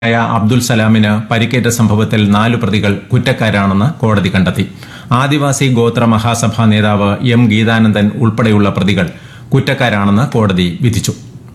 ായ അബ്ദുൽ സലാമിന് പരിക്കേറ്റ സംഭവത്തിൽ നാലു പ്രതികൾ കുറ്റക്കാരാണെന്ന് കോടതി കണ്ടെത്തി ആദിവാസി ഗോത്ര മഹാസഭാ നേതാവ് എം ഗീതാനന്ദൻ ഉൾപ്പെടെയുള്ള പ്രതികൾ കുറ്റക്കാരാണെന്ന് കോടതി വിധിച്ചു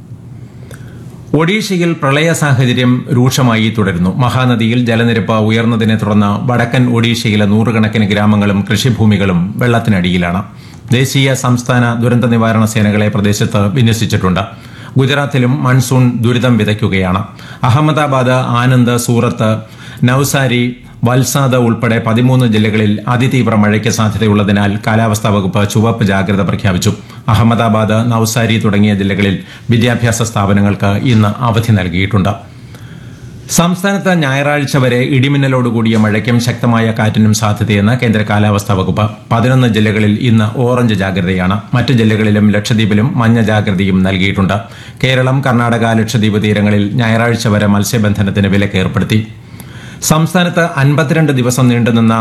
ഒഡീഷയിൽ പ്രളയ സാഹചര്യം രൂക്ഷമായി തുടരുന്നു മഹാനദിയിൽ ജലനിരപ്പ് ഉയർന്നതിനെ തുടർന്ന് വടക്കൻ ഒഡീഷയിലെ നൂറുകണക്കിന് ഗ്രാമങ്ങളും കൃഷിഭൂമികളും വെള്ളത്തിനടിയിലാണ് ദേശീയ സംസ്ഥാന ദുരന്ത നിവാരണ സേനകളെ പ്രദേശത്ത് വിന്യസിച്ചിട്ടുണ്ട് ഗുജറാത്തിലും മൺസൂൺ ദുരിതം വിതയ്ക്കുകയാണ് അഹമ്മദാബാദ് ആനന്ദ് സൂറത്ത് നൌസാരി വൽസാദ് ഉൾപ്പെടെ പതിമൂന്ന് ജില്ലകളിൽ അതിതീവ്ര മഴയ്ക്ക് സാധ്യതയുള്ളതിനാൽ കാലാവസ്ഥാ വകുപ്പ് ചുവപ്പ് ജാഗ്രത പ്രഖ്യാപിച്ചു അഹമ്മദാബാദ് നൌസാരി തുടങ്ങിയ ജില്ലകളിൽ വിദ്യാഭ്യാസ സ്ഥാപനങ്ങൾക്ക് ഇന്ന് അവധി നൽകിയിട്ടുണ്ട് സംസ്ഥാനത്ത് ഞായറാഴ്ച വരെ ഇടിമിന്നലോടുകൂടിയ മഴയ്ക്കും ശക്തമായ കാറ്റിനും സാധ്യതയെന്ന് കേന്ദ്ര കാലാവസ്ഥാ വകുപ്പ് പതിനൊന്ന് ജില്ലകളിൽ ഇന്ന് ഓറഞ്ച് ജാഗ്രതയാണ് മറ്റ് ജില്ലകളിലും ലക്ഷദ്വീപിലും മഞ്ഞ ജാഗ്രതയും നൽകിയിട്ടുണ്ട് കേരളം കർണാടക ലക്ഷദ്വീപ് തീരങ്ങളിൽ ഞായറാഴ്ച വരെ മത്സ്യബന്ധനത്തിന് വിലക്ക് ഏർപ്പെടുത്തി സംസ്ഥാനത്ത് അൻപത്തിരണ്ട് ദിവസം നീണ്ടുനിന്ന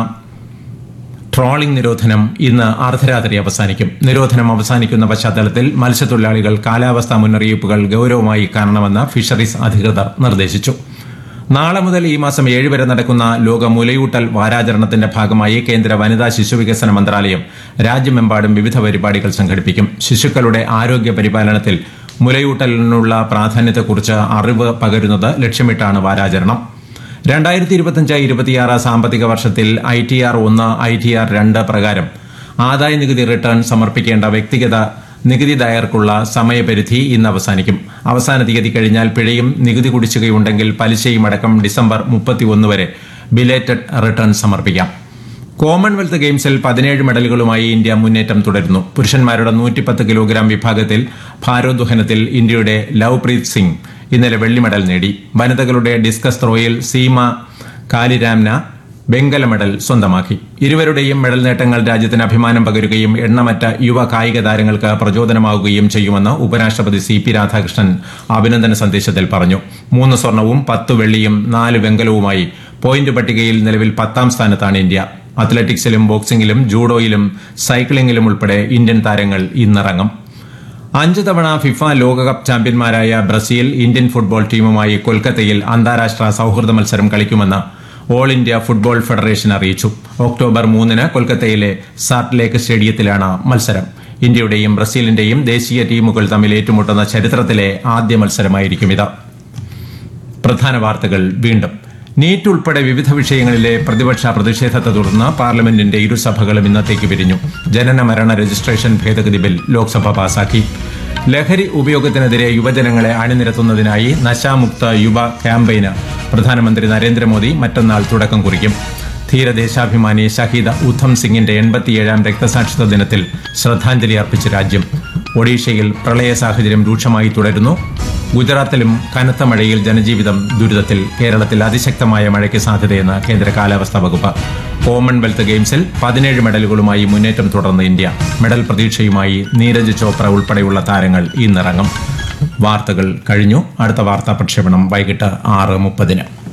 ട്രോളിംഗ് നിരോധനം ഇന്ന് അർദ്ധരാത്രി അവസാനിക്കും നിരോധനം അവസാനിക്കുന്ന പശ്ചാത്തലത്തിൽ മത്സ്യത്തൊഴിലാളികൾ കാലാവസ്ഥാ മുന്നറിയിപ്പുകൾ ഗൌരവമായി കാണണമെന്ന് ഫിഷറീസ് അധികൃതർ നിർദ്ദേശിച്ചു നാളെ മുതൽ ഈ മാസം ഏഴ് വരെ നടക്കുന്ന ലോക മുലയൂട്ടൽ വാരാചരണത്തിന്റെ ഭാഗമായി കേന്ദ്ര വനിതാ ശിശുവികസന മന്ത്രാലയം രാജ്യമെമ്പാടും വിവിധ പരിപാടികൾ സംഘടിപ്പിക്കും ശിശുക്കളുടെ ആരോഗ്യ പരിപാലനത്തിൽ മുലയൂട്ടലിനുള്ള പ്രാധാന്യത്തെക്കുറിച്ച് അറിവ് പകരുന്നത് ലക്ഷ്യമിട്ടാണ് വാരാചരണം രണ്ടായിരത്തി ഇരുപത്തിയഞ്ച് ഇരുപത്തിയാറ് സാമ്പത്തിക വർഷത്തിൽ ഐ ടി ആർ ഒന്ന് ഐ ടി ആർ രണ്ട് പ്രകാരം ആദായ നികുതി റിട്ടേൺ സമർപ്പിക്കേണ്ട വ്യക്തിഗത നികുതിദായകർക്കുള്ള സമയപരിധി ഇന്ന് അവസാനിക്കും അവസാന തീയതി കഴിഞ്ഞാൽ പിഴയും നികുതി കുടിശ്ശികയുണ്ടെങ്കിൽ പലിശയും അടക്കം ഡിസംബർ മുപ്പത്തിയൊന്ന് വരെ ബിലേറ്റഡ് റിട്ടേൺ സമർപ്പിക്കാം കോമൺവെൽത്ത് ഗെയിംസിൽ പതിനേഴ് മെഡലുകളുമായി ഇന്ത്യ മുന്നേറ്റം തുടരുന്നു പുരുഷന്മാരുടെ നൂറ്റിപ്പത്ത് കിലോഗ്രാം വിഭാഗത്തിൽ ഭാരോദ്വഹനത്തിൽ ഇന്ത്യയുടെ ലവ്പ്രീത് സിംഗ് ഇന്നലെ വെള്ളി മെഡൽ നേടി വനിതകളുടെ ഡിസ്കസ് ത്രോയിൽ സീമ കാലിരാംന വെങ്കല മെഡൽ സ്വന്തമാക്കി ഇരുവരുടെയും മെഡൽ നേട്ടങ്ങൾ രാജ്യത്തിന് അഭിമാനം പകരുകയും എണ്ണമറ്റ യുവ കായിക താരങ്ങൾക്ക് പ്രചോദനമാവുകയും ചെയ്യുമെന്ന് ഉപരാഷ്ട്രപതി സി പി രാധാകൃഷ്ണൻ അഭിനന്ദന സന്ദേശത്തിൽ പറഞ്ഞു മൂന്ന് സ്വർണവും പത്ത് വെള്ളിയും നാല് വെങ്കലവുമായി പോയിന്റ് പട്ടികയിൽ നിലവിൽ പത്താം സ്ഥാനത്താണ് ഇന്ത്യ അത്ലറ്റിക്സിലും ബോക്സിംഗിലും ജൂഡോയിലും സൈക്ലിംഗിലും ഉൾപ്പെടെ ഇന്ത്യൻ താരങ്ങൾ ഇന്നിറങ്ങും അഞ്ച് തവണ ഫിഫ ലോകകപ്പ് ചാമ്പ്യന്മാരായ ബ്രസീൽ ഇന്ത്യൻ ഫുട്ബോൾ ടീമുമായി കൊൽക്കത്തയിൽ അന്താരാഷ്ട്ര സൌഹൃദ മത്സരം കളിക്കുമെന്ന് ഓൾ ഇന്ത്യ ഫുട്ബോൾ ഫെഡറേഷൻ അറിയിച്ചു ഒക്ടോബർ മൂന്നിന് കൊൽക്കത്തയിലെ സാർട്ട് ലേക്ക് സ്റ്റേഡിയത്തിലാണ് മത്സരം ഇന്ത്യയുടെയും ബ്രസീലിന്റെയും ദേശീയ ടീമുകൾ തമ്മിൽ ഏറ്റുമുട്ടുന്ന ചരിത്രത്തിലെ ആദ്യ മത്സരമായിരിക്കും ഇത് പ്രധാന വാർത്തകൾ വീണ്ടും നീറ്റ് ഉൾപ്പെടെ വിവിധ വിഷയങ്ങളിലെ പ്രതിപക്ഷ പ്രതിഷേധത്തെ തുടർന്ന് പാർലമെന്റിന്റെ ഇരുസഭകളും ഇന്നത്തേക്ക് പിരിഞ്ഞു ജനന മരണ രജിസ്ട്രേഷൻ ഭേദഗതി ബിൽ ലോക്സഭ പാസാക്കി ലഹരി ഉപയോഗത്തിനെതിരെ യുവജനങ്ങളെ അണിനിരത്തുന്നതിനായി നശാമുക്ത യുവ ക്യാമ്പയിന് പ്രധാനമന്ത്രി നരേന്ദ്രമോദി മറ്റന്നാൾ തുടക്കം കുറിക്കും ധീരദേശാഭിമാനി ഷഹീദ് ഉദ്ധം സിംഗിന്റെ എൺപത്തിയേഴാം രക്തസാക്ഷിത്വ ദിനത്തിൽ ശ്രദ്ധാഞ്ജലി അർപ്പിച്ച് രാജ്യം ഒഡീഷയിൽ പ്രളയ സാഹചര്യം രൂക്ഷമായി തുടരുന്നു ഗുജറാത്തിലും കനത്ത മഴയിൽ ജനജീവിതം ദുരിതത്തിൽ കേരളത്തിൽ അതിശക്തമായ മഴയ്ക്ക് സാധ്യതയെന്ന് കേന്ദ്ര കാലാവസ്ഥാ വകുപ്പ് കോമൺവെൽത്ത് ഗെയിംസിൽ പതിനേഴ് മെഡലുകളുമായി മുന്നേറ്റം തുടർന്ന് ഇന്ത്യ മെഡൽ പ്രതീക്ഷയുമായി നീരജ് ചോപ്ര ഉൾപ്പെടെയുള്ള താരങ്ങൾ ഇന്നിറങ്ങും വാർത്തകൾ കഴിഞ്ഞു അടുത്ത വാർത്താ പ്രക്ഷേപണം വൈകിട്ട് ആറ് മുപ്പതിന്